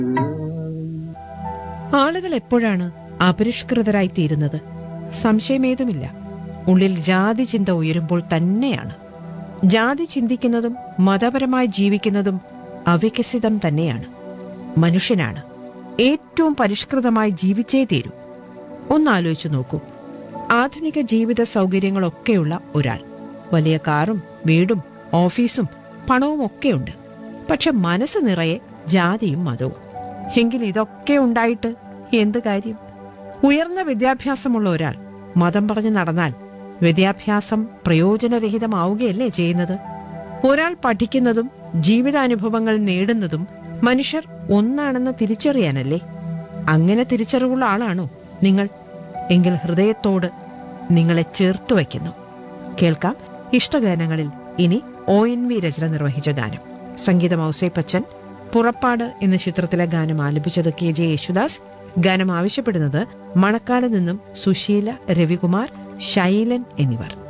ആളുകൾ എപ്പോഴാണ് അപരിഷ്കൃതരായി തീരുന്നത് സംശയമേതുമില്ല ഉള്ളിൽ ജാതി ചിന്ത ഉയരുമ്പോൾ തന്നെയാണ് ജാതി ചിന്തിക്കുന്നതും മതപരമായി ജീവിക്കുന്നതും അവികസിതം തന്നെയാണ് മനുഷ്യനാണ് ഏറ്റവും പരിഷ്കൃതമായി ജീവിച്ചേ തീരൂ ഒന്നാലോചിച്ചു നോക്കൂ ആധുനിക ജീവിത സൗകര്യങ്ങളൊക്കെയുള്ള ഒരാൾ വലിയ കാറും വീടും ഓഫീസും പണവും ഒക്കെയുണ്ട് പക്ഷെ മനസ്സ് നിറയെ ജാതിയും മതവും എങ്കിൽ ഇതൊക്കെ ഉണ്ടായിട്ട് എന്ത് കാര്യം ഉയർന്ന വിദ്യാഭ്യാസമുള്ള ഒരാൾ മതം പറഞ്ഞു നടന്നാൽ വിദ്യാഭ്യാസം പ്രയോജനരഹിതമാവുകയല്ലേ ചെയ്യുന്നത് ഒരാൾ പഠിക്കുന്നതും ജീവിതാനുഭവങ്ങൾ നേടുന്നതും മനുഷ്യർ ഒന്നാണെന്ന് തിരിച്ചറിയാനല്ലേ അങ്ങനെ തിരിച്ചറിവുള്ള ആളാണോ നിങ്ങൾ എങ്കിൽ ഹൃദയത്തോട് നിങ്ങളെ ചേർത്തു വയ്ക്കുന്നു കേൾക്കാം ഇഷ്ടഗാനങ്ങളിൽ ഇനി ഒ എൻ വി രചന നിർവഹിച്ച ഗാനം സംഗീതം ഔസേപ്പച്ചൻ പുറപ്പാട് എന്ന ചിത്രത്തിലെ ഗാനം ആലപിച്ചത് കെ ജെ യേശുദാസ് ഗാനം ആവശ്യപ്പെടുന്നത് മണക്കാല നിന്നും സുശീല രവികുമാർ ശൈലൻ എന്നിവർ